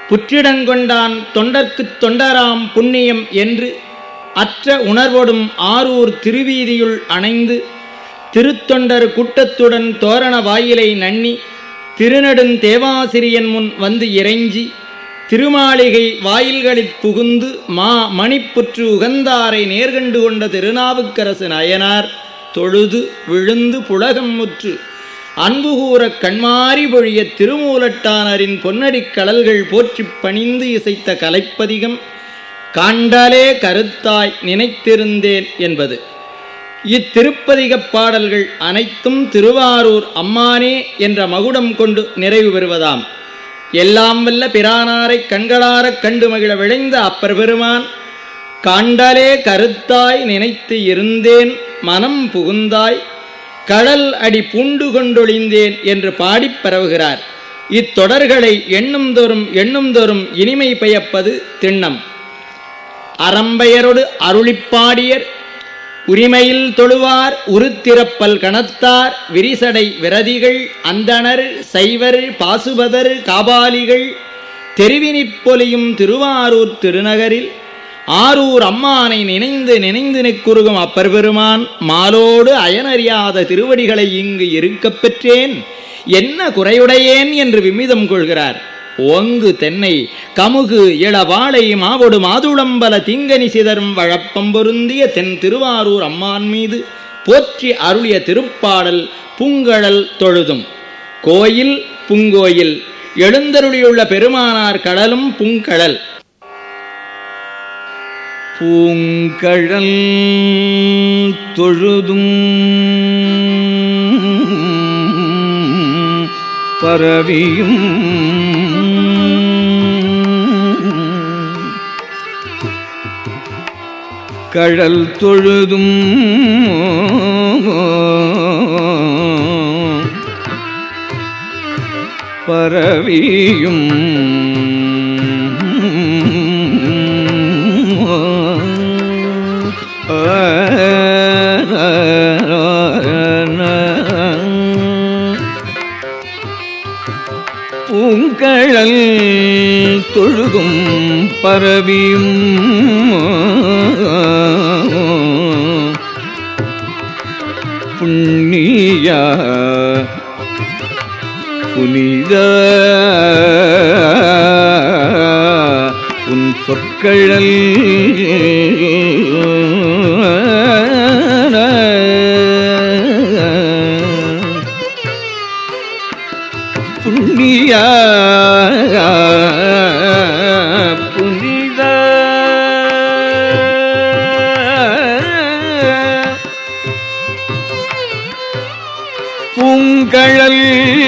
புற்றிடங்கொண்டான் தொண்டர்க்குத் தொண்டராம் புண்ணியம் என்று அற்ற உணர்வொடும் ஆரூர் திருவீதியுள் அணைந்து திருத்தொண்டர் கூட்டத்துடன் தோரண வாயிலை நன்னி திருநெடுந் தேவாசிரியன் முன் வந்து இறைஞ்சி திருமாளிகை வாயில்களிற் புகுந்து மா மணிப்புற்று உகந்தாரை நேர்கண்டு கொண்ட திருநாவுக்கரசு நயனார் தொழுது விழுந்து புலகம் முற்று அன்பு கூறக் கண்மாறி பொழிய திருமூலட்டானரின் பொன்னடிக் கடல்கள் போற்றிப் பணிந்து இசைத்த கலைப்பதிகம் காண்டலே கருத்தாய் நினைத்திருந்தேன் என்பது இத்திருப்பதிகப் பாடல்கள் அனைத்தும் திருவாரூர் அம்மானே என்ற மகுடம் கொண்டு நிறைவு பெறுவதாம் எல்லாம் வல்ல பிரானாரைக் கண்களாரக் கண்டு மகிழ விளைந்த அப்பர் பெருமான் காண்டலே கருத்தாய் நினைத்து இருந்தேன் மனம் புகுந்தாய் கடல் அடி பூண்டு கொண்டொழிந்தேன் என்று பாடிப் பரவுகிறார் இத்தொடர்களை எண்ணும் தோறும் எண்ணும் தோறும் இனிமை பயப்பது திண்ணம் அறம்பெயரொடு அருளிப்பாடியர் உரிமையில் தொழுவார் உருத்திரப்பல் கணத்தார் விரிசடை விரதிகள் அந்தணர் சைவர் பாசுபதர் காபாலிகள் தெரிவினிற்பொலியும் திருவாரூர் திருநகரில் ஆரூர் அம்மானை நினைந்து நினைந்து நிற்குருகும் அப்பர் பெருமான் மாலோடு அயனறியாத திருவடிகளை இங்கு இருக்கப் பெற்றேன் என்ன குறையுடையேன் என்று விமிதம் கொள்கிறார் ஓங்கு தென்னை கமுகு இளவாளை மாவொடு மாதுளம்பல தீங்கனி சிதறும் வழப்பம் பொருந்திய தென் திருவாரூர் அம்மான் மீது போற்றி அருளிய திருப்பாடல் பூங்கழல் தொழுதும் கோயில் பூங்கோயில் எழுந்தருளியுள்ள பெருமானார் கடலும் பூங்கழல் பூங்கழல் தொழுதும் பரவியும் கழல் தொழுதும் பரவியும் பூங்கழல் தொழுதும் பரவியும் புண்ணிய புனித உன் சொற்கழல் புண்ணிய புனித பூங்கழல்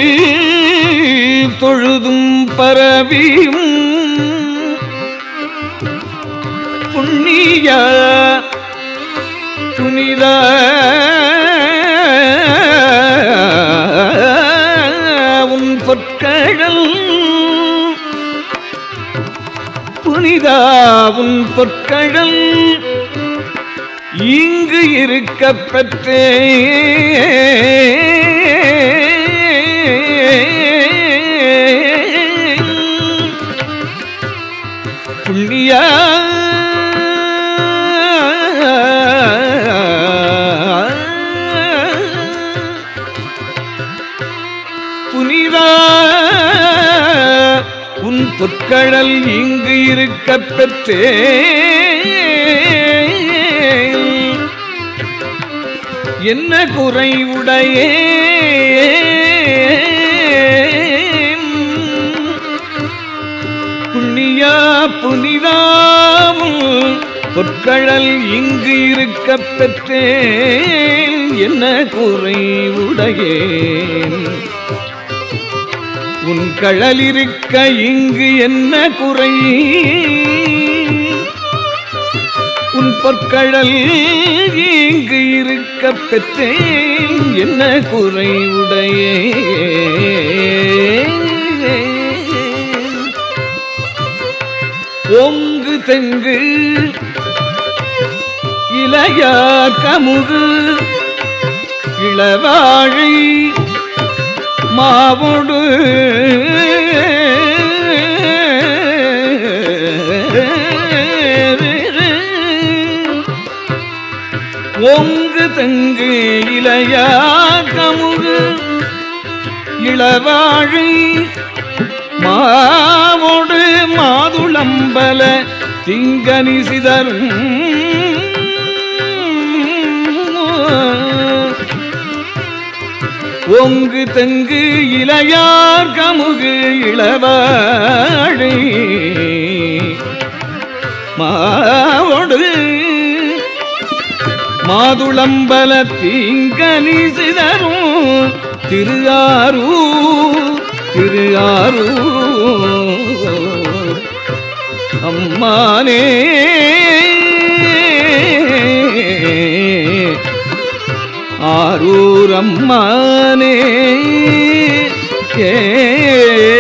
தொழுதும் பரவியும் புண்ணிய புனித உன் பொற்கழல் புனிதா உன் பொற்கழல் இங்கு இருக்க பெற்றேன் புண்ணியா புனிதா உன் பொற்கழல் இங்கு இருக்க பெற்றேன் என்ன குறைவுடையே புண்ணியா புனிதாவும் பொற்கழல் இங்கு இருக்க பெற்றேன் என்ன குறைவுடையேன் உன் கழல் இருக்க இங்கு என்ன குறை உன் பொற்கழல் இங்கு இருக்க பெற்றேன் என்ன குறைவுடையே ஓங்கு தெங்கு இளையா கமுகு இளவாழை மாவோடு தெங்கு இளையா கமுகு இளவாழை மாவோடு மாதுளம்பல திங்கனி சிதறும் ஒங்கு தெங்கு இளையார் கமுகு இளவாழை மாவோடு மாதுளம்பல தீங்கனி சிதறும் திரு ஆரூர் திரு ஆரூர் அம்மானே ஆரூர் அம்மானே ஏ